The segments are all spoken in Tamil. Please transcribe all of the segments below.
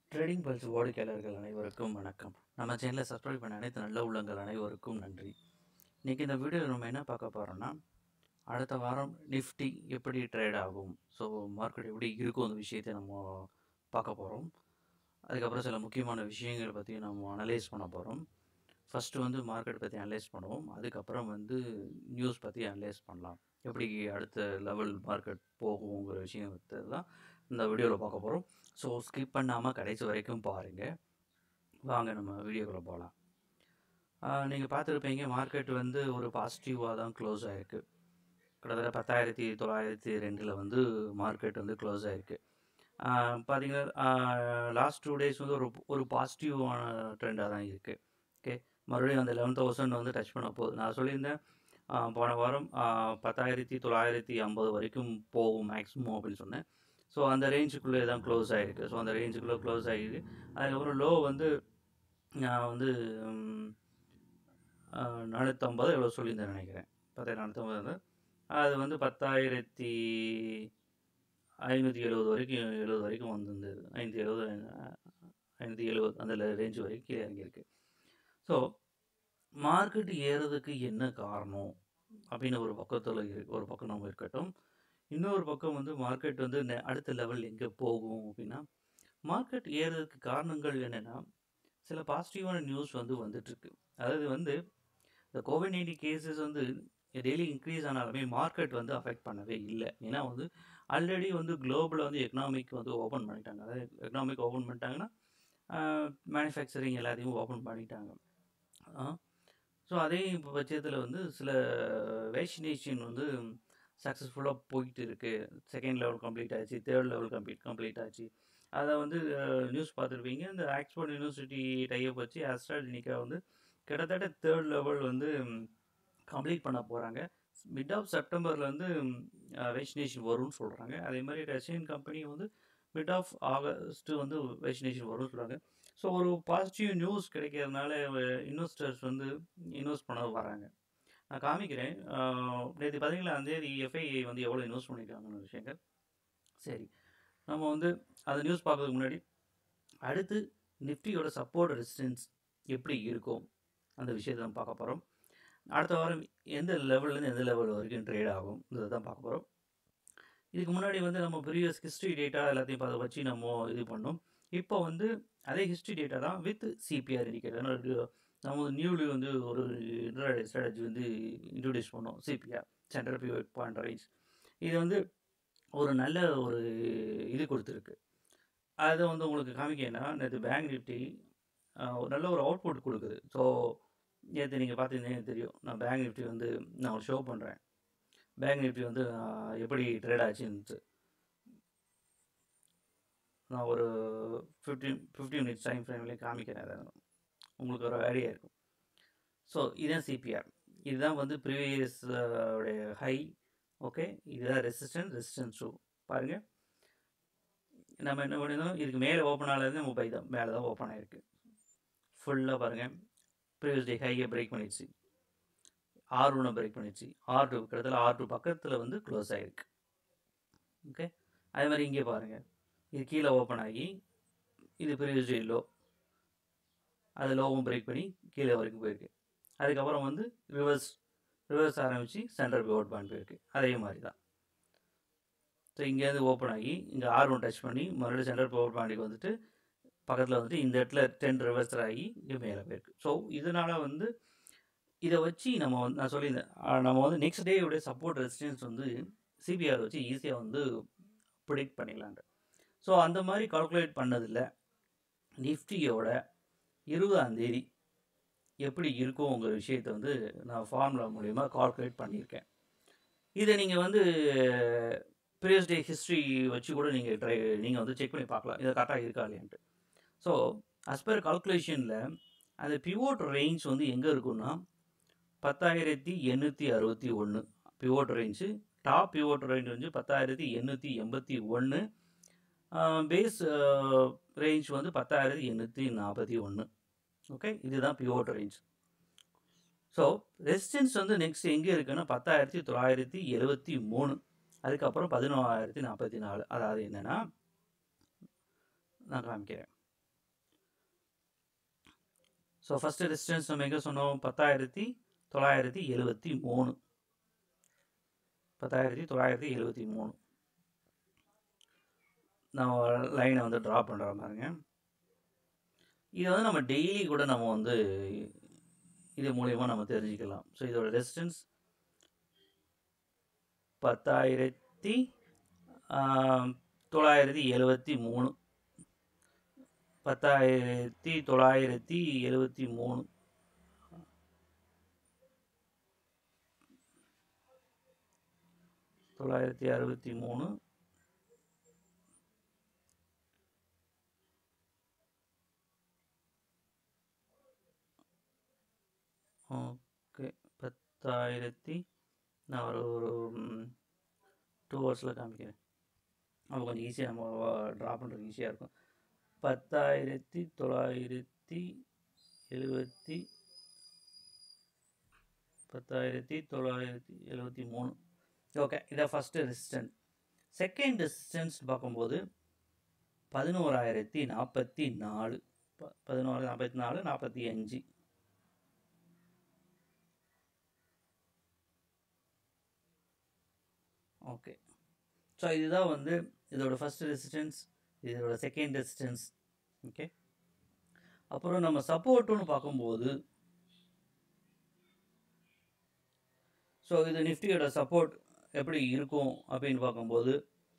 ட்ரேடிங் பல்ஸ் வாடிக்கையாளர்கள் அனைவருக்கும் வணக்கம் நம்ம சேனலை சப்ஸ்கிரைப் பண்ண அனைத்து நல்ல உள்ளங்கள் அனைவருக்கும் நன்றி இன்றைக்கி இந்த வீடியோவில் நம்ம என்ன பார்க்க போகிறோம்னா அடுத்த வாரம் நிஃப்டி எப்படி ட்ரேட் ஆகும் ஸோ மார்க்கெட் எப்படி இருக்கும் அந்த விஷயத்தை நம்ம பார்க்க போகிறோம் அதுக்கப்புறம் சில முக்கியமான விஷயங்கள் பற்றி நம்ம அனலைஸ் பண்ண போகிறோம் ஃபஸ்ட்டு வந்து மார்க்கெட் பற்றி அனலைஸ் பண்ணுவோம் அதுக்கப்புறம் வந்து நியூஸ் பற்றி அனலைஸ் பண்ணலாம் எப்படி அடுத்த லெவல் மார்க்கெட் போகுங்கிற விஷயத்தை தான் இந்த வீடியோவில் பார்க்க போகிறோம் ஸோ ஸ்கிப் பண்ணாமல் கடைசி வரைக்கும் பாருங்கள் வாங்க நம்ம வீடியோக்குள்ளே போகலாம் நீங்கள் பார்த்துருப்பீங்க மார்க்கெட் வந்து ஒரு பாசிட்டிவாக தான் க்ளோஸ் ஆகிருக்கு கிட்டத்தட்ட பத்தாயிரத்தி தொள்ளாயிரத்தி ரெண்டில் வந்து மார்க்கெட் வந்து க்ளோஸ் ஆகிருக்கு பார்த்தீங்கன்னா லாஸ்ட் டூ டேஸ் வந்து ஒரு ஒரு பாசிட்டிவான ட்ரெண்டாக தான் இருக்குது ஓகே மறுபடியும் அந்த லெவன் தௌசண்ட் வந்து டச் பண்ண போகுது நான் சொல்லியிருந்தேன் ஆஹ் போன வாரம் ஆஹ் பத்தாயிரத்தி தொள்ளாயிரத்தி ஐம்பது வரைக்கும் போகும் மேக்ஸிமம் அப்படின்னு சொன்னேன் ஸோ அந்த ரேஞ்சுக்குள்ளே தான் க்ளோஸ் ஆகிருக்கு ஸோ அந்த ரேஞ்சுக்குள்ளே க்ளோஸ் ஆகிருக்கு அதுக்கப்புறம் லோ வந்து நான் வந்து ம், ஆஹ் நானூற்றம்பது எவ்வளோ சொல்லியிருந்தேன் நினைக்கிறேன் பத்தாயிரம் நானூற்றம்பது வந்து அது வந்து பத்தாயிரத்தி ஐநூற்றி எழுபது வரைக்கும் எழுபது வரைக்கும் வந்திருந்தது ஐநூற்றி எழுபது ஐநூற்றி எழுபது அந்த ரேஞ்ச் வரைக்கும் கீழே இறங்கியிருக்கு ஸோ மார்க்கெட் ஏறதுக்கு என்ன காரணம் அப்படின்னு ஒரு பக்கத்தில் இருக்கு ஒரு பக்கம் நம்ம இருக்கட்டும் இன்னொரு பக்கம் வந்து மார்க்கெட் வந்து நெ- அடுத்த லெவல் எங்கே போகும் அப்படின்னா மார்க்கெட் ஏறதுக்கு காரணங்கள் என்னென்னா சில பாசிட்டிவான நியூஸ் வந்து வந்துட்டுருக்கு அதாவது வந்து இந்த கோவிட் நைன்டீன் கேசஸ் வந்து டெய்லி இன்க்ரீஸ் ஆனாலுமே மார்க்கெட் வந்து அஃபெக்ட் பண்ணவே இல்லை ஏன்னா வந்து ஆல்ரெடி வந்து குளோபலில் வந்து எக்கனாமிக் வந்து ஓப்பன் பண்ணிட்டாங்க அதாவது எக்கனாமிக் ஓப்பன் பண்ணிட்டாங்கன்னா மேனுஃபேக்சரிங் எல்லாத்தையும் ஓப்பன் பண்ணிட்டாங்க ஸோ அதே இப்போ பட்சத்தில் வந்து சில வேக்சினேஷன் வந்து சக்ஸஸ்ஃபுல்லாக போயிட்டு இருக்குது செகண்ட் லெவல் கம்ப்ளீட் ஆச்சு தேர்ட் லெவல் கம்ப்ளீட் கம்ப்ளீட் ஆச்சு அதை வந்து நியூஸ் பார்த்துருப்பீங்க இந்த ஆக்ஸ்போர்ட் யூனிவர்சிட்டி டைப் வச்சு ஆஸ்ட்ராலினிக்கா வந்து கிட்டத்தட்ட தேர்ட் லெவல் வந்து கம்ப்ளீட் பண்ண போகிறாங்க மிட் ஆஃப் செப்டம்பரில் வந்து வேக்சினேஷன் வரும்னு சொல்கிறாங்க அதே மாதிரி ரஷ்யன் கம்பெனி வந்து மிட் ஆஃப் ஆகஸ்ட்டு வந்து வேக்சினேஷன் வரும்னு சொல்கிறாங்க ஸோ ஒரு பாசிட்டிவ் நியூஸ் கிடைக்கிறதுனால இன்வெஸ்டர்ஸ் வந்து இன்வெஸ்ட் பண்ண வராங்க நான் காமிக்கிறேன் நேற்று பார்த்தீங்களா அந்த எஃப்ஐஐ வந்து எவ்வளோ இன்வெஸ்ட் பண்ணியிருக்காங்கன்னு விஷயங்கள் சரி நம்ம வந்து அந்த நியூஸ் பார்க்கறதுக்கு முன்னாடி அடுத்து நிஃப்டியோட சப்போர்ட் ரெசிஸ்டன்ஸ் எப்படி இருக்கும் அந்த விஷயத்தை நம்ம பார்க்க போகிறோம் அடுத்த வாரம் எந்த லெவல்லேருந்து எந்த லெவல் வரைக்கும் ட்ரேட் ஆகும் இதை தான் பார்க்க போகிறோம் இதுக்கு முன்னாடி வந்து நம்ம ப்ரீவியஸ் ஹிஸ்ட்ரி டேட்டா எல்லாத்தையும் அதை வச்சு நம்ம இது பண்ணோம் இப்போ வந்து அதே ஹிஸ்ட்ரி டேட்டா தான் வித் சிபிஆர் இண்டிகேட்டர் நம்ம நியூலி வந்து ஒரு இன்டர்டே ஸ்ட்ராட்டஜி வந்து இன்ட்ரடியூஸ் பண்ணோம் CPR central pivot point range இது வந்து ஒரு நல்ல ஒரு இது கொடுத்துருக்கு அதை வந்து உங்களுக்கு காமிக்கன்னா நேற்று பேங்க் நிஃப்டி ஒரு நல்ல ஒரு அவுட்புட் கொடுக்குது ஸோ நேற்று நீங்கள் பார்த்தீங்கன்னா தெரியும் நான் பேங்க் நிஃப்டி வந்து நான் உங்களுக்கு ஷோ பண்ணுறேன் பேங்க் நிஃப்டி வந்து ஆஹ், எப்படி ட்ரேட் ஆச்சுன்ட்டு நான் ஒரு ஃபிஃப்டீன் ஃபிஃப்டி மினிட்ஸ் டைம் ஃப்ரேம்லேயே காமிக்கிறேன் அதை உங்களுக்கு ஒரு ஐடியா இருக்கும் ஸோ இதுதான் சிபிஆர் இதுதான் வந்து ப்ரீவியஸ் உடைய ஹை ஓகே இதுதான் ரெசிஸ்டன்ஸ் ரெசிஸ்டன்ஸ் டூ பாருங்கள் நம்ம என்ன பண்ணியிருந்தோம் இதுக்கு மேலே ஓப்பன் ஆனது நம்ம பை தான் மேலே தான் ஓப்பன் ஆகிருக்கு ஃபுல்லாக பாருங்கள் ப்ரீவியஸ் டே ஹையை பிரேக் பண்ணிடுச்சு ஆர் ஒன்று பிரேக் பண்ணிடுச்சு ஆர் டூ கிட்டத்தட்ட ஆர் டூ பக்கத்தில் வந்து க்ளோஸ் ஆகிருக்கு ஓகே அதே மாதிரி இங்கே பாருங்கள் இது கீழே ஓப்பன் ஆகி இது ப்ரீவியஸ் டே லோ அது லோவும் பிரேக் பண்ணி கீழே வரைக்கும் போயிருக்கு அதுக்கப்புறம் வந்து ரிவர்ஸ் ரிவர்ஸ் ஆரம்பித்து சென்டர் பிவோட் பாயிண்ட் போயிருக்கு அதே மாதிரி தான் ஸோ இங்கேருந்து ஓப்பன் ஆகி இங்கே ஆர் ஒன் டச் பண்ணி மறுபடியும் சென்டர் பவர் பாயிண்ட்டுக்கு வந்துட்டு பக்கத்தில் வந்துட்டு இந்த இடத்துல டென் ரிவர்ஸ் ஆகி இங்கே மேலே போயிருக்கு ஸோ இதனால் வந்து இதை வச்சு நம்ம வந்து நான் சொல்லியிருந்தேன் ஆஹ் நம்ம வந்து நெக்ஸ்ட் டேயோடைய சப்போர்ட் ரெசிஸ்டன்ஸ் வந்து சிபிஆர் வச்சு ஈஸியாக வந்து ப்ரிடிக்ட் பண்ணிடலான்ட்டு ஸோ அந்த மாதிரி கால்குலேட் பண்ணதில் நிஃப்டியோட இருபதாம் தேதி எப்படி இருக்குங்கிற விஷயத்தை வந்து நான் ஃபார்முலா மூலிமா கால்குலேட் பண்ணியிருக்கேன் இதை நீங்கள் வந்து ப்ரீவியஸ் டே ஹிஸ்ட்ரி வச்சு கூட நீங்கள் ட்ரை நீங்கள் வந்து செக் பண்ணி பார்க்கலாம் இது கரெக்டாக இருக்கா இல்லையான்ட்டு ஸோ as per கால்குலேஷனில் அந்த பிவோட் ரேஞ்ச் வந்து எங்கே இருக்குன்னா பத்தாயிரத்தி எண்ணூற்றி அறுபத்தி ஒன்று pivot range top pivot range வந்து பத்தாயிரத்தி எண்ணூற்றி எண்பத்தி ஒன்று பேஸ் ரேஞ்ச் வந்து பத்தாயிரத்தி எண்ணூற்றி நாற்பத்தி ஒன்று ஓகே இதுதான் பிவோட் ரேஞ்ச் ஸோ ரெசிஸ்டன்ஸ் வந்து நெக்ஸ்ட் எங்கே இருக்குன்னா பத்தாயிரத்தி தொள்ளாயிரத்தி எழுபத்தி மூணு அதுக்கப்புறம் பதினோராயிரத்தி நாற்பத்தி நாலு அதாவது என்னென்னா நான் காமிக்கிறேன் ஸோ ஃபஸ்ட்டு ரெசிஸ்டன்ஸ் நம்ம எங்கே சொன்னோம் பத்தாயிரத்தி தொள்ளாயிரத்தி எழுபத்தி மூணு பத்தாயிரத்தி தொள்ளாயிரத்தி எழுபத்தி மூணு நம்ம லைனை வந்து ட்ரா பண்ணுற பாருங்க இதை வந்து நம்ம டெய்லி கூட நம்ம வந்து இது மூலயமா நம்ம தெரிஞ்சுக்கலாம் ஸோ இதோட ரெசிஸ்டன்ஸ் பத்தாயிரத்தி தொள்ளாயிரத்தி எழுபத்தி மூணு பத்தாயிரத்தி தொள்ளாயிரத்தி எழுபத்தி மூணு தொள்ளாயிரத்தி அறுபத்தி மூணு ஓகே பத்தாயிரத்தி நான் ஒரு ஒரு டூ ஹவர்ஸில் காமிக்கிறேன் அப்போ கொஞ்சம் ஈஸியாக நம்ம ட்ரா பண்ணுறதுக்கு ஈஸியாக இருக்கும் பத்தாயிரத்தி தொள்ளாயிரத்தி எழுபத்தி பத்தாயிரத்தி தொள்ளாயிரத்தி எழுபத்தி மூணு ஓகே இதான் ஃபஸ்ட்டு ரெசிஸ்டன்ஸ் செகண்ட் ரெசிஸ்டன்ஸ் பார்க்கும்போது பதினோராயிரத்தி நாற்பத்தி நாலு ப பதினோரு நாற்பத்தி நாலு நாற்பத்தி அஞ்சு ஓகே ஸோ இதுதான் வந்து இதோட ஃபஸ்ட் ரெசிஸ்டன்ஸ் இதோட செகண்ட் ரெசிஸ்டன்ஸ் ஓகே அப்புறம் நம்ம சப்போர்ட்டுன்னு பார்க்கும்போது ஸோ இது நிஃப்டியோட சப்போர்ட் எப்படி இருக்கும் அப்படின்னு பார்க்கும்போது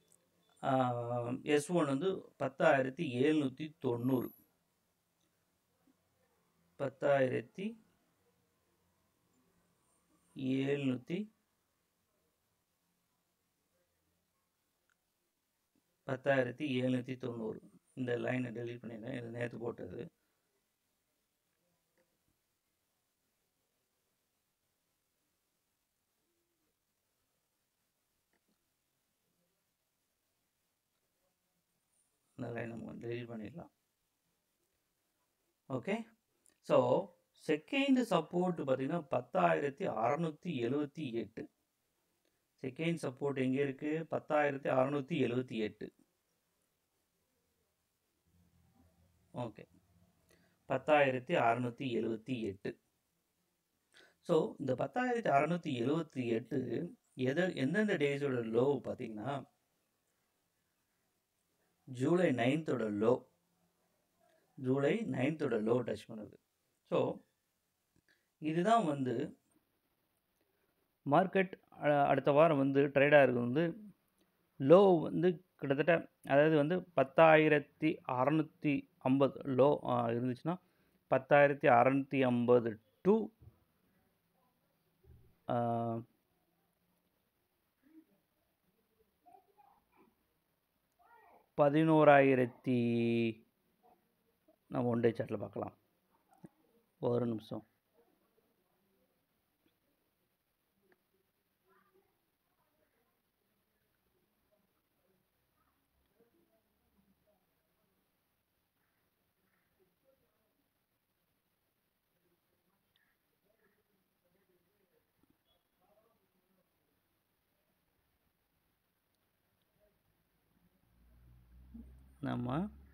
எஸ் ஒன் வந்து பத்தாயிரத்தி எழுநூற்றி தொண்ணூறு பத்தாயிரத்தி எழுநூற்றி பத்தாயிரத்தி எழுநூற்றி தொண்ணூறு இந்த லைனை டெலீட் பண்ணிடுறேன் இது நேற்று போட்டது இந்த லைன் நம்ம டெலீட் பண்ணிடலாம் ஓகே ஸோ செகண்ட் சப்போர்ட் பார்த்தீங்கன்னா பத்தாயிரத்தி அறநூற்றி எழுபத்தி எட்டு செகண்ட் சப்போர்ட் எங்கே இருக்குது பத்தாயிரத்தி அறநூற்றி எழுபத்தி எட்டு ஓகே பத்தாயிரத்தி அறநூற்றி எழுபத்தி எட்டு ஸோ இந்த பத்தாயிரத்தி அறநூற்றி எழுபத்தி எட்டு எதை எந்தெந்த டேஸோட லோ பார்த்தீங்கன்னா ஜூலை நைன்த்தோட லோ ஜூலை நைன்த்தோட லோ டச் பண்ணுது ஸோ இதுதான் வந்து மார்க்கெட் அடுத்த வாரம் வந்து ட்ரேடாக இருக்குது வந்து லோ வந்து கிட்டத்தட்ட அதாவது வந்து பத்தாயிரத்தி அறநூற்றி ஐம்பது லோ இருந்துச்சுன்னா பத்தாயிரத்தி அறநூற்றி ஐம்பது டு பதினோராயிரத்தி நம்ம ஒன் டே சார்ட்டில் பார்க்கலாம் ஒரு நிமிஷம் நம்ம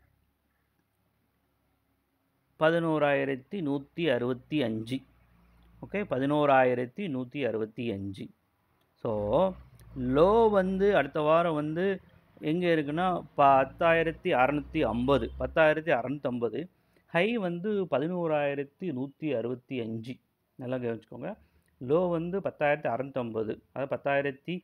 பதினோராயிரத்தி நூற்றி அறுபத்தி அஞ்சு ஓகே பதினோராயிரத்தி நூற்றி அறுபத்தி அஞ்சு ஸோ லோ வந்து அடுத்த வாரம் வந்து எங்கே இருக்குன்னா பத்தாயிரத்தி அறநூற்றி ஐம்பது பத்தாயிரத்தி அறநூற்றம்பது ஹை வந்து பதினோராயிரத்தி நூற்றி அறுபத்தி அஞ்சு நல்லா கவனிச்சுக்கோங்க லோ வந்து பத்தாயிரத்தி அறநூற்றம்பது அதாவது பத்தாயிரத்தி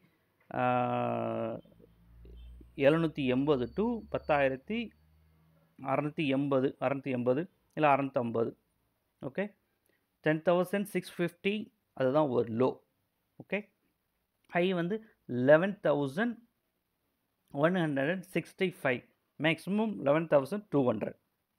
எழுநூற்றி எண்பது டு பத்தாயிரத்தி அறநூற்றி எண்பது அறநூற்றி எண்பது இல்லை அறநூற்றம்பது okay ten thousand six fifty அதுதான் ஒரு லோ ஓகே ஹை வந்து eleven thousand one hundred and sixty five maximum eleven thousand two hundred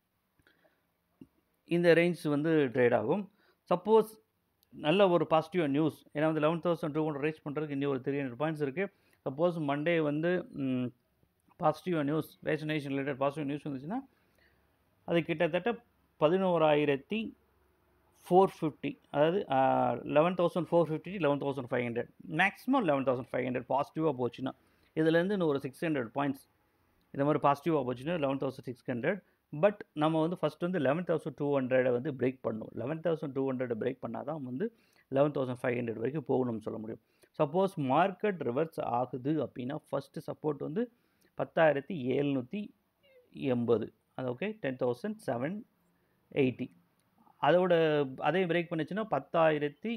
இந்த ரேஞ்ச் வந்து ட்ரேட் ஆகும் சப்போஸ் நல்ல ஒரு பாசிட்டிவ் நியூஸ் ஏன்னா வந்து eleven thousand two hundred reach பண்ணுறதுக்கு இன்னும் ஒரு த்ரீ ஹண்ட்ரட் பாயிண்ட்ஸ் இருக்குது சப்போஸ் மண்டே வந்து positive news vaccination related positive news வந்துச்சுன்னா அது கிட்டத்தட்ட பதினோராயிரத்தி ஃபோர் ஃபிஃப்டி அதாவது eleven thousand four fifty eleven thousand five hundred maximum eleven thousand five hundred பாசிட்டிவாக போச்சுன்னா இதுலேருந்து இன்னும் ஒரு சிக்ஸ் ஹண்ட்ரட் பாயிண்ட்ஸ் இந்த மாதிரி பாசிட்டிவாக போச்சுன்னா eleven thousand six hundred but நம்ம வந்து ஃபஸ்ட் வந்து லெவன் தௌசண்ட் டூ ஹண்ட்ரடை வந்து பிரேக் பண்ணணும் eleven thousand two hundred break பண்ணால் தான் வந்து லெவன் தௌசண்ட் ஃபைவ் ஹண்ட்ரட் வரைக்கும் போகணும்னு சொல்ல முடியும் சப்போஸ் மார்க்கெட் ரிவர்ஸ் ஆகுது அப்படின்னா ஃபஸ்ட்டு சப்போர்ட் வந்து பத்தாயிரத்தி எழுநூற்றி எண்பது அது okay ten thousand seven eighty அதோட அதையும் பிரேக் பண்ணுச்சுன்னா பத்தாயிரத்தி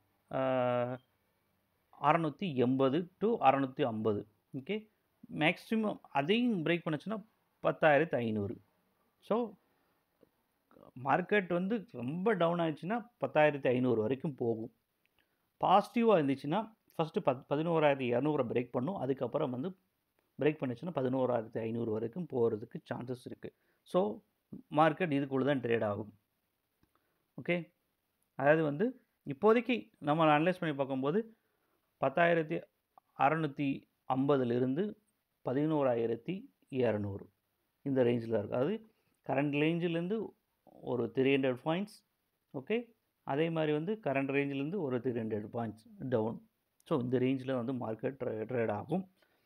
அறநூற்றி எண்பது டு அறநூற்றி ஐம்பது ஓகே மேக்ஸிமம் அதையும் பிரேக் பண்ணுச்சுன்னா பத்தாயிரத்து ஐநூறு ஸோ மார்க்கெட் வந்து ரொம்ப டவுன் ஆயிடுச்சுன்னா பத்தாயிரத்தி ஐநூறு வரைக்கும் போகும் பாசிட்டிவாக இருந்துச்சுன்னா ஃபஸ்ட்டு பத் பதினோராயிரத்தி இரநூறை பிரேக் பண்ணும் அதுக்கப்புறம் வந்து பிரேக் பண்ணுச்சுன்னா பதினோராயிரத்தி ஐநூறு வரைக்கும் போகிறதுக்கு சான்சஸ் இருக்குது ஸோ மார்க்கெட் இதுக்குள்ளே தான் ட்ரேட் ஆகும் ஓகே அதாவது வந்து இப்போதைக்கு நம்ம அனலைஸ் பண்ணி பார்க்கும்போது பத்தாயிரத்தி அறநூற்றி ஐம்பதுலேருந்து பதினோராயிரத்தி இரநூறு இந்த ரேஞ்சில் இருக்குது அதாவது கரண்ட் ரேஞ்சிலேருந்து ஒரு த்ரீ ஹண்ட்ரட் பாயிண்ட்ஸ் ஓகே அதே மாதிரி வந்து கரண்ட் ரேஞ்சிலேருந்து ஒரு three hundred points down so இந்த ரேஞ்சில் வந்து மார்க்கெட் ட்ரே ட்ரேட் ஆகும்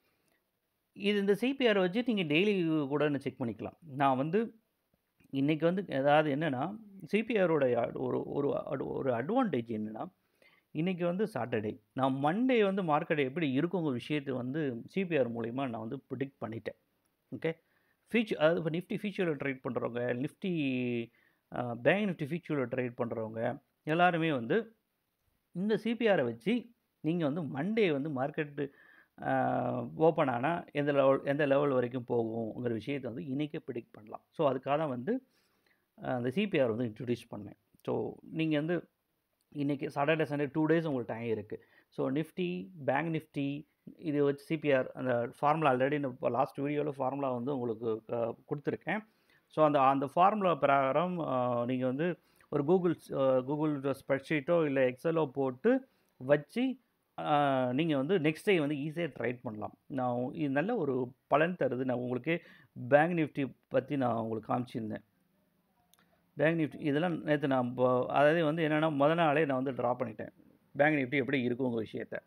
இது இந்த சிபிஆரை வச்சு நீங்கள் டெய்லி கூட செக் பண்ணிக்கலாம் நான் வந்து இன்றைக்கி வந்து ஏதாவது என்னென்னா சிபிஆரோட ஒரு ஒரு அட்- ஒரு அட்வான்டேஜ் என்னென்னா இன்றைக்கி வந்து சாட்டர்டே நான் மண்டே வந்து மார்க்கெட் எப்படி இருக்குங்க விஷயத்தை வந்து சிபிஆர் மூலிமா நான் வந்து ப்ரிடிக்ட் பண்ணிட்டேன் ஓகே ஃபீச்சர் அதாவது இப்போ நிஃப்டி ஃபியூச்சரில் ட்ரேட் பண்ணுறவங்க நிஃப்டி பேங்க் நிஃப்டி ஃபியூச்சரில் ட்ரேட் பண்ணுறவங்க எல்லாருமே வந்து இந்த சிபிஆரை வச்சு நீங்கள் வந்து மண்டே வந்து மார்க்கெட்டு ஓப்பன் ஆனால் எந்த லெவல் எந்த லெவல் வரைக்கும் போகுங்கிற விஷயத்தை வந்து இன்றைக்கே ப்ரிடிக்ட் பண்ணலாம் ஸோ அதுக்காக தான் வந்து அஹ், அந்த சிபிஆர் வந்து இன்ட்ரடியூஸ் பண்ணேன் ஸோ நீங்கள் வந்து இன்றைக்கி சாட்டர்டே சண்டே டூ டேஸ் உங்களுக்கு டைம் இருக்குது ஸோ நிஃப்டி பேங்க் நிஃப்டி இது வச்சு சிபிஆர் அந்த ஃபார்முலா ஆல்ரெடி இப்போ லாஸ்ட் வீடியோவில் ஃபார்முலா வந்து உங்களுக்கு அஹ், கொடுத்துருக்கேன் ஸோ அந்த அந்த ஃபார்முலா பிரகாரம் நீங்கள் வந்து ஒரு கூகுள் கூகுள் ஸ்ப்ரெட்ஷீட்டோ இல்லை எக்ஸலோ போட்டு வச்சு நீங்கள் வந்து நெக்ஸ்ட் டே வந்து ஈஸியாக ட்ரைட் பண்ணலாம் நான் இது நல்ல ஒரு பலன் தருது நான் உங்களுக்கு பேங்க் நிஃப்டி பற்றி நான் உங்களுக்கு காமிச்சிருந்தேன் பேங்க் நிஃப்டி இதெல்லாம் நேற்று நான் இப்போ அதாவது வந்து என்னென்னா முத நாளே நான் வந்து ட்ரா பண்ணிட்டேன் பேங்க் நிஃப்டி எப்படி இருக்குங்க விஷயத்த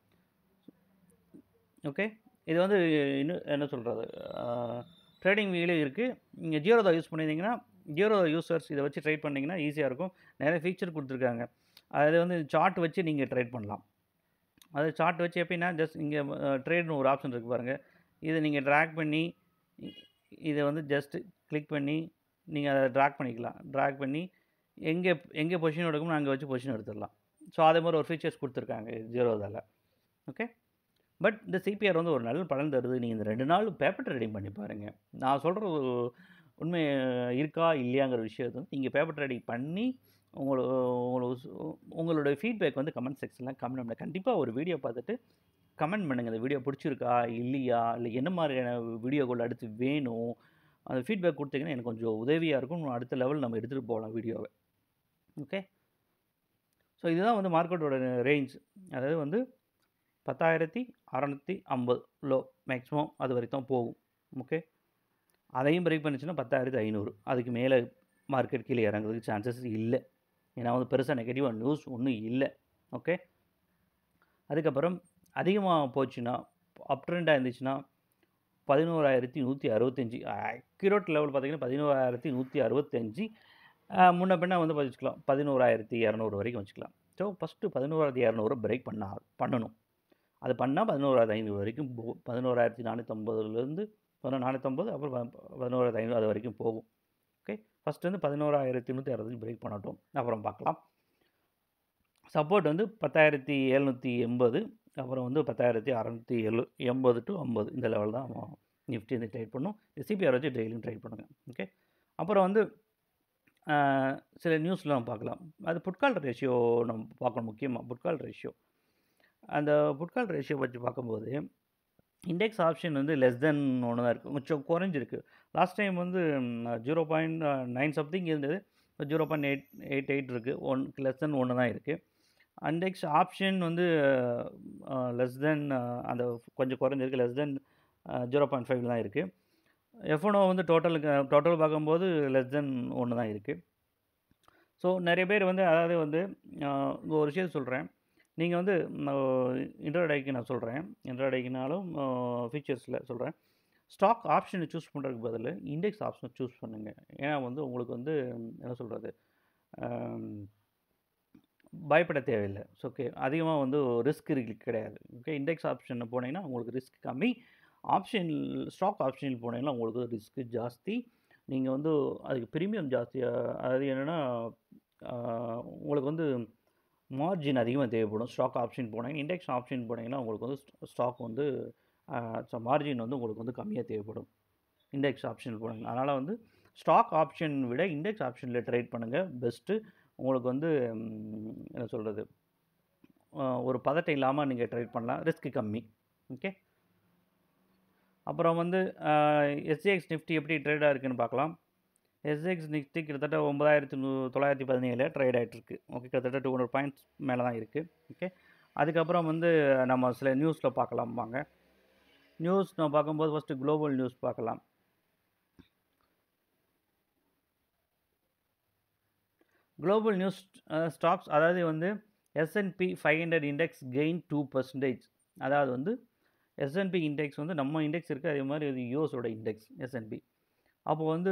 ஓகே இது வந்து இன்னும் என்ன சொல்கிறது ட்ரேடிங் வீலே இருக்குது நீங்கள் ஜீரோதா யூஸ் பண்ணியிருந்தீங்கன்னா ஜீரோதா யூசர்ஸ் இதை வச்சு ட்ரேட் பண்ணிங்கன்னா ஈஸியாக இருக்கும் நிறைய ஃபீச்சர் கொடுத்துருக்காங்க அது வந்து சார்ட் வச்சு நீங்கள் ட்ரேட் பண்ணலாம் அது சார்ட் வச்சு எப்படின்னா ஜஸ்ட் இங்கே ட்ரேட்னு ஒரு ஆப்ஷன் இருக்குது பாருங்கள் இதை நீங்கள் ட்ராக் பண்ணி இ- இதை வந்து ஜஸ்ட்டு கிளிக் பண்ணி நீங்கள் அதை ட்ராக் பண்ணிக்கலாம் ட்ராக் பண்ணி எங்கே எங்கே பொசிஷன் எடுக்கணும் அங்கே வச்சு பொசிஷன் எடுத்துடலாம் ஸோ அதே மாதிரி ஒரு ஃபீச்சர்ஸ் கொடுத்துருக்காங்க ஜீரோதாவில் ஓகே பட் இந்த சிபிஆர் வந்து ஒரு நல்ல பலன் தருது நீங்கள் இந்த ரெண்டு நாள் பேப்பர் ட்ரேடிங் பண்ணி பாருங்கள் நான் சொல்கிறது உண்மை இருக்கா இல்லையாங்கிற விஷயத்தை வந்து நீங்கள் பேப்பர் ட்ரேடிங் பண்ணி உங்களோட உங்களுக்கு உங்களுடைய ஃபீட்பேக் வந்து கமெண்ட் செக்ஷனில் கமெண்ட் பண்ணுங்க கண்டிப்பாக ஒரு வீடியோ பார்த்துட்டு கமெண்ட் பண்ணுங்கள் இந்த வீடியோ பிடிச்சிருக்கா இல்லையா இல்லை என்ன மாதிரியான வீடியோக்கள் அடுத்து வேணும் அந்த ஃபீட்பேக் கொடுத்தீங்கன்னா எனக்கு கொஞ்சம் உதவியாக இருக்கும் இன்னும் அடுத்த லெவல் நம்ம எடுத்துகிட்டு போகலாம் வீடியோவை ஓகே ஸோ இதுதான் வந்து மார்க்கெட்டோட ரேஞ்ச் அதாவது வந்து பத்தாயிரத்தி அறநூற்றி ஐம்பது லோ மேக்ஸிமம் அது வரைக்கும் தான் போகும் ஓகே அதையும் பிரேக் பண்ணிச்சுன்னா பத்தாயிரத்தி ஐநூறு அதுக்கு மேலே மார்க்கெட் கீழே இறங்குறதுக்கு சான்சஸ் இல்லை ஏன்னா வந்து பெருசாக நெகட்டிவாக நியூஸ் ஒன்றும் இல்லை ஓகே அதுக்கப்புறம் அதிகமாக போச்சுன்னா அப் ட்ரெண்டாக இருந்துச்சுன்னா பதினோராயிரத்தி நூற்றி அறுபத்தஞ்சி அக்யூரேட் லெவல் பார்த்தீங்கன்னா பதினோராயிரத்தி நூற்றி அறுபத்தஞ்சி முன்ன பின்ன வந்து வச்சுக்கலாம் பதினோராயிரத்தி இரநூறு வரைக்கும் வச்சுக்கலாம் ஸோ ஃபஸ்ட்டு பதினோராயிரத்தி இரநூறு பிரேக் பண்ண பண்ணணும் அது பண்ணால் பதினோராயிரத்தி ஐநூறு வரைக்கும் போகும் பதினோராயிரத்தி நானூற்றம்பதுலேருந்து பதினொன்று நானூற்றம்பது அப்புறம் ப- பதினோராயிரத்தி ஐநூறு அது வரைக்கும் போகும் ஓகே ஃபஸ்ட் வந்து பதினோராயிரத்தி நூற்றி அறுபது பிரேக் பண்ணட்டும் அப்புறம் பார்க்கலாம் சப்போர்ட் வந்து பத்தாயிரத்தி எழுநூற்றி எண்பது அப்புறம் வந்து பத்தாயிரத்தி அறநூற்றி எழு எண்பது டு ஐம்பது இந்த லெவல் தான் நிஃப்டி வந்து ட்ரேட் பண்ணும் சிபிஆர் வச்சு டெய்லியும் ட்ரேட் பண்ணுங்கள் ஓகே அப்புறம் வந்து ஆஹ், சில நியூஸ்லாம் பார்க்கலாம் அது புட்கால் ரேஷியோ நம்ம பார்க்கணும் முக்கியமாக புட்கால் ரேஷியோ அந்த புட்கால் ரேஷியோ வச்சு பார்க்கும்போது இண்டெக்ஸ் ஆப்ஷன் வந்து லெஸ் தென் ஒன்று தான் இருக்குது கொஞ்சம் குறைஞ்சிருக்கு லாஸ்ட் டைம் வந்து ஜீரோ பாயிண்ட் நைன் சம்திங் இருந்தது zero point eight eight eight இருக்குது ஒன் லெஸ் தென் ஒன்று தான் இருக்குது இண்டெக்ஸ் ஆப்ஷன் வந்து லெஸ் தென் அந்த கொஞ்சம் குறைஞ்சிருக்கு less than zero point five தான் இருக்குது எஃப்ஒனோ வந்து டோட்டலுக்கு டோட்டல் பார்க்கும்போது லெஸ் தென் ஒன்று தான் இருக்குது ஸோ நிறைய பேர் வந்து அதாவது வந்து அஹ், இங்க ஒரு விஷயம் சொல்கிறேன் நீங்கள் வந்து இன்ட்ரோடைக்கு நான் சொல்கிறேன் இன்ட்ரோடைக்குனாலும் ஃபீச்சர்ஸில் சொல்கிறேன் ஸ்டாக் ஆப்ஷனை சூஸ் பண்ணுறதுக்கு பதில் இண்டெக்ஸ் ஆப்ஷனை சூஸ் பண்ணுங்கள் ஏன்னா வந்து உங்களுக்கு வந்து என்ன சொல்கிறது பயப்பட தேவையில்லை ஸோ ஓகே அதிகமாக வந்து ரிஸ்க் கிடையாது ஓகே இண்டெக்ஸ் ஆப்ஷன் போனீங்கன்னா உங்களுக்கு ரிஸ்க் கம்மி ஆப்ஷன் ஸ்டாக் ஆப்ஷனில் போனீங்கன்னா உங்களுக்கு ரிஸ்க்கு ஜாஸ்தி நீங்கள் வந்து அதுக்கு ப்ரீமியம் ஜாஸ்தியாக அதாவது என்னென்னா உங்களுக்கு வந்து மார்ஜின் அதிகமாக தேவைப்படும் ஸ்டாக் ஆப்ஷன் போனீங்கன்னா இண்டெக்ஸ் ஆப்ஷன் போனீங்கன்னா உங்களுக்கு வந்து ஸ்டாக் வந்து மார்ஜின் வந்து உங்களுக்கு வந்து கம்மியாக தேவைப்படும் இண்டெக்ஸ் ஆப்ஷன் போனீங்கன்னா அதனால் வந்து ஸ்டாக் ஆப்ஷன் விட இண்டெக்ஸ் ஆப்ஷனில் ட்ரேட் பண்ணுங்கள் பெஸ்ட்டு உங்களுக்கு வந்து என்ன சொல்கிறது ஒரு பதட்டம் இல்லாமல் நீங்கள் ட்ரேட் பண்ணலாம் ரிஸ்க்கு கம்மி ஓகே அப்புறம் வந்து எஸ்ஜிஎக்ஸ் நிஃப்டி எப்படி ட்ரேடாக இருக்குதுன்னு பார்க்கலாம் எஸ்ஜிஎக்ஸ் நிஃப்டி கிட்டத்தட்ட ஒம்பதாயிரத்தி நூ தொள்ளாயிரத்தி பதினேழு ட்ரேட் ஆகிட்டுருக்கு ஓகே கிட்டத்தட்ட டூ ஹண்ட்ரட் பாயிண்ட்ஸ் மேலே தான் இருக்குது ஓகே அதுக்கப்புறம் வந்து நம்ம சில நியூஸில் பார்க்கலாம் வாங்க நியூஸ் நம்ம பார்க்கும்போது ஃபஸ்ட்டு குளோபல் நியூஸ் பார்க்கலாம் குளோபல் நியூஸ் ஸ்டாக்ஸ் அதாவது வந்து S and P five hundred index gain two percentage அதாவது வந்து எஸ்என்பி இண்டெக்ஸ் வந்து நம்ம இண்டெக்ஸ் இருக்குது அதே மாதிரி இது யூஎஸோட இண்டெக்ஸ் எஸ்என்பி அப்போ வந்து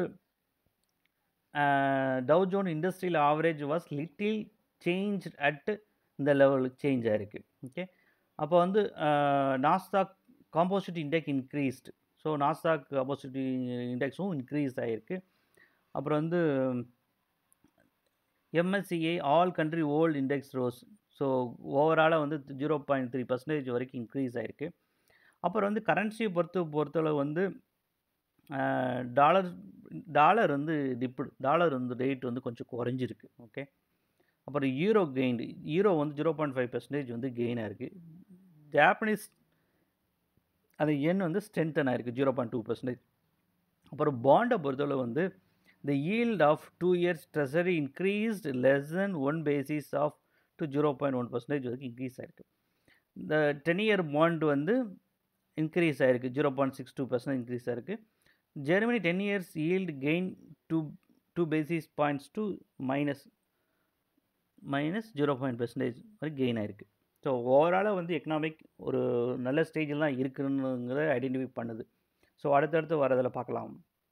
Dow Jones industrial average was little change at இந்த லெவலுக்கு சேஞ்ச் ஆகிருக்கு ஓகே அப்போ வந்து Nasdaq composite index increased so Nasdaq composite இண்டெக்ஸும் இன்க்ரீஸ் ஆகிருக்கு அப்புறம் வந்து MSCI all country world index rose so ஓவராலாக வந்து ஜீரோ பாயிண்ட் த்ரீ பர்சன்டேஜ் வரைக்கும் இன்க்ரீஸ் ஆகிருக்கு அப்புறம் வந்து கரன்சியை பொறுத்த பொறுத்தளவு வந்து டாலர் டாலர் வந்து டிப்பு டாலர் வந்து ரேட் வந்து கொஞ்சம் குறைஞ்சிருக்கு ஓகே அப்புறம் யூரோ கெயின் யூரோ வந்து ஜீரோ பாயிண்ட் ஃபைவ் பர்சன்டேஜ் வந்து கெயினாக இருக்குது ஜாப்பனீஸ் அது எண் வந்து ஸ்ட்ரென்தன் ஆயிருக்கு ஜீரோ பாயிண்ட் டூ பர்சன்டேஜ் அப்புறம் பாண்டை பொறுத்தளவு வந்து the yield of two years treasury increased less than one basis of to zero point one percentage வரைக்கும் இன்க்ரீஸ் ஆகிருக்கு இந்த டென் இயர் பாண்ட் வந்து இன்க்ரீஸ் ஆகிருக்கு zero point six two percent increase ஆகிருக்கு Germany ten years yield gain to two basis points to minus minus zero point percentage வரைக்கும் கெயின் ஆகிருக்கு ஸோ ஓவராலாக வந்து எக்கனாமிக் ஒரு நல்ல ஸ்டேஜில் தான் இருக்குங்கிறத ஐடென்டிஃபை பண்ணுது ஸோ அடுத்தடுத்து வரதில் பார்க்கலாம்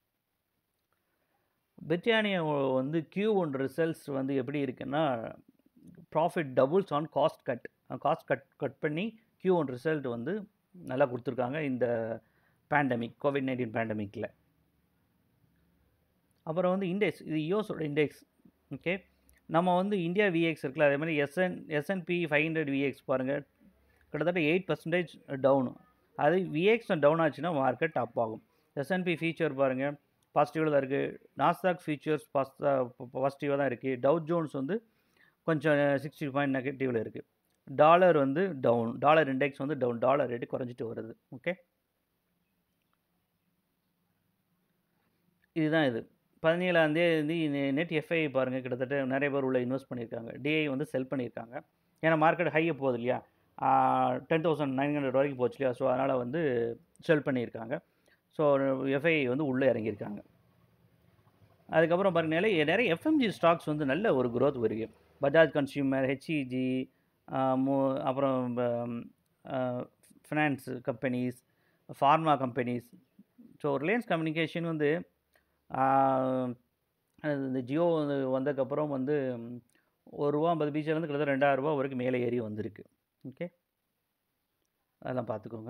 பிரிட்டானியா வந்து கியூ ஒன் ரிசல்ட்ஸ் வந்து எப்படி இருக்குன்னா profit doubles on cost cut cost cut cut பண்ணி கியூ ஒன் ரிசல்ட் வந்து நல்லா கொடுத்துருக்காங்க இந்த பேண்டமிக் கோவிட் நைன்டீன் பேண்டமிக்கில் அப்புறம் வந்து இண்டெக்ஸ் இது யூஎஸோட இண்டெக்ஸ் ஓகே நம்ம வந்து இந்தியா விஎக்ஸ் இருக்குல்ல அதே மாதிரி SN SNP five hundred VIX பாருங்கள் கிட்டத்தட்ட எயிட் பர்சன்டேஜ் டவுன் அது விஎக்ஸ் டவுன் ஆச்சுன்னா மார்க்கெட் அப் ஆகும் எஸ்என்பி ஃபீச்சர் பாருங்கள் பாசிட்டிவாக தான் இருக்குது நாஸ்டாக் ஃபீச்சர்ஸ் பாசிட்டிவாக தான் இருக்குது டவு ஜோன்ஸ் வந்து கொஞ்சம் சிக்ஸ்டி பாயிண்ட் நெகட்டிவில் இருக்குது டாலர் வந்து டவுன் டாலர் இண்டெக்ஸ் வந்து டவுன் டாலர் ரேட்டு குறைஞ்சிட்டு வருது ஓகே இதுதான் இது பதினேழாந்தேதி நெட் எஃப்ஐ பாருங்கள் கிட்டத்தட்ட நிறைய பேர் உள்ள இன்வெஸ்ட் பண்ணியிருக்காங்க டிஐ வந்து செல் பண்ணியிருக்காங்க ஏன்னா மார்க்கெட் ஹையை போகுது இல்லையா டென் தௌசண்ட் நைன் ஹண்ட்ரட் வரைக்கும் போச்சு இல்லையா ஸோ அதனால் வந்து செல் பண்ணியிருக்காங்க ஸோ எஃப்ஐ வந்து உள்ளே இறங்கியிருக்காங்க அதுக்கப்புறம் பாருங்கள் நிறைய நிறைய எஃப்எம்ஜி ஸ்டாக்ஸ் வந்து நல்ல ஒரு க்ரோத் வருது பஜாஜ் கன்சியூமர் ஹெச்இஜி அப்புறம் finance companies pharma companies so Reliance communication வந்து இந்த ஜியோ வந்து வந்ததுக்கப்புறம் வந்து ஒரு ரூபா ஐம்பது பீச்சிலேருந்து கிட்டத்தட்ட ரெண்டாயிரரூபா வரைக்கும் மேலே ஏறி வந்திருக்கு ஓகே அதெல்லாம் பார்த்துக்கோங்க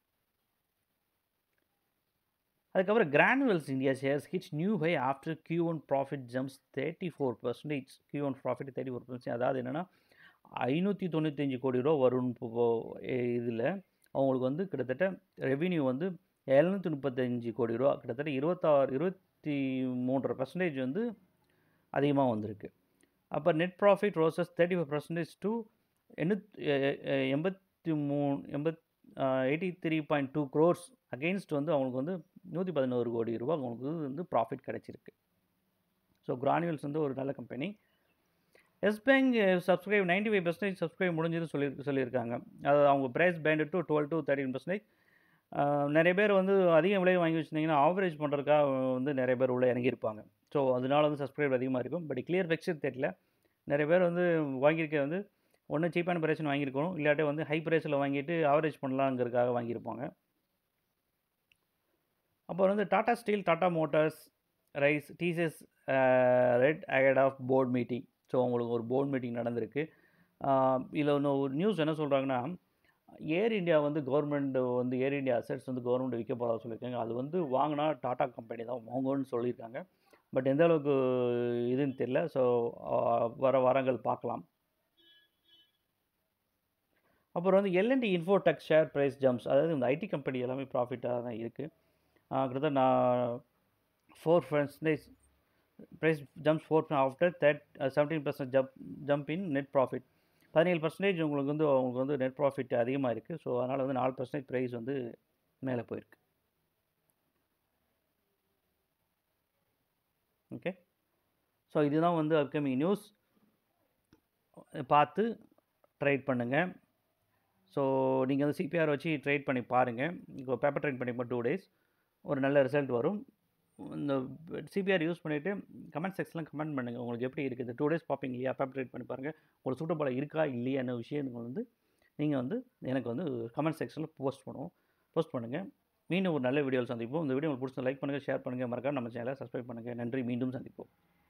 அதுக்கப்புறம் Granules India shares hits new high after Q one profit jumps thirty four percentage Q one profit thirty four percentage அதாவது என்னென்னா ஐநூற்றி தொண்ணூத்தஞ்சு கோடி ரூபா வரும் இதில் அவங்களுக்கு வந்து கிட்டத்தட்ட ரெவின்யூ வந்து எழுநூற்றி முப்பத்தஞ்சு கோடி ரூபா கிட்டத்தட்ட இருபத்தாறு இருபத்தி மூன்றரை பர்சன்டேஜ் வந்து அதிகமாக வந்திருக்கு அப்போ net profit rises thirty five percentage to எண்ணூத் எண்பத்தி மூணு எண்பத் eighty three point two crores against வந்து அவங்களுக்கு வந்து நூற்றி பதினோரு கோடி ரூபா அவங்களுக்கு வந்து ப்ராஃபிட் கிடச்சிருக்கு ஸோ கிரானியூல்ஸ் வந்து ஒரு நல்ல company Yes bank subscribe ninety five percentage subscribe முடிஞ்சது சொல்லி சொல்லியிருக்காங்க அதாவது அவங்க price band to twelve to thirteen percentage நிறைய பேர் வந்து அதிக விலை வாங்கி வச்சுருந்தீங்கன்னா ஆவரேஜ் பண்ணுறதுக்காக வந்து நிறைய பேர் உள்ளே இறங்கியிருப்பாங்க ஸோ அதனால வந்து சப்ஸ்கிரைப் அதிகமாக இருக்கும் பட் கிளியர் பிக்சர் தெரியல நிறைய பேர் வந்து வாங்கியிருக்க வந்து ஒன்று சீப்பான ப்ரைஸ்னு வாங்கியிருக்கணும் இல்லாட்டி வந்து ஹை ப்ரைஸில் வாங்கிட்டு ஆவரேஜ் பண்ணலாங்கிறதுக்காக வாங்கியிருப்பாங்க அப்புறம் வந்து Tata steel Tata motors rise TCS red ahead of board meeting so அவங்களுக்கு ஒரு போர்ட் மீட்டிங் நடந்திருக்கு இதில் ஒன்று ஒரு நியூஸ் என்ன சொல்கிறாங்கன்னா ஏர் இந்தியா வந்து கவர்மெண்ட் வந்து ஏர் இந்தியா அசெட்ஸ் வந்து கவர்மெண்ட் விற்க போகிறதா சொல்லியிருக்காங்க அது வந்து வாங்கினா டாடா கம்பெனி தான் வாங்கும்னு சொல்லியிருக்காங்க பட் எந்த அளவுக்கு இதுன்னு தெரியல ஸோ வர வாரங்கள் பார்க்கலாம் அப்புறம் வந்து LNT infotech share price jumps அதாவது இந்த ஐடி கம்பெனி எல்லாமே ப்ராஃபிட்டாக தான் இருக்குது கிட்டத்தட்ட நான் four percentage price jumps four after third seventeen percent jump jump in net profit பதினேழு பர்சன்டேஜ் உங்களுக்கு வந்து உங்களுக்கு வந்து நெட் ப்ராஃபிட் அதிகமாக இருக்குது ஸோ அதனால் வந்து நாலு பர்சன்டேஜ் ப்ரைஸ் வந்து மேலே போயிருக்கு ஓகே ஸோ இதுதான் வந்து அப்கமிங் நியூஸ் பார்த்து ட்ரைட் பண்ணுங்கள் ஸோ நீங்கள் வந்து சிபிஆர் வச்சு ட்ரேட் பண்ணி பாருங்கள் இப்போ பேப்பர் ட்ரேட் பண்ணி டூ டேஸ் ஒரு நல்ல ரிசல்ட் வரும் இந்த சிபிஆர் யூஸ் பண்ணிவிட்டு கமெண்ட் செக்ஷனில் கமெண்ட் பண்ணுங்கள் உங்களுக்கு எப்படி இருக்குது இந்த டூ டேஸ் பார்ப்பீங்க இல்லையா பேப்பர் ட்ரேட் பண்ணி பாருங்கள் உங்களுக்கு சூட்டபுளாக இருக்கா இல்லையான்னு விஷயங்கள் வந்து நீங்கள் வந்து எனக்கு வந்து கமெண்ட் செக்ஷனில் போஸ்ட் பண்ணுவோம் போஸ்ட் பண்ணுங்கள் மீண்டும் ஒரு நல்ல வீடியோவில் சந்திப்போம் இந்த வீடியோ உங்களுக்கு பிடிச்ச லைக் பண்ணுங்கள் ஷேர் பண்ணுங்கள் மறக்காம நம்ம சேனலை சப்ஸ்கிரைப் பண்ணுங்கள் நன்றி மீண்டும் சந்திப்போம்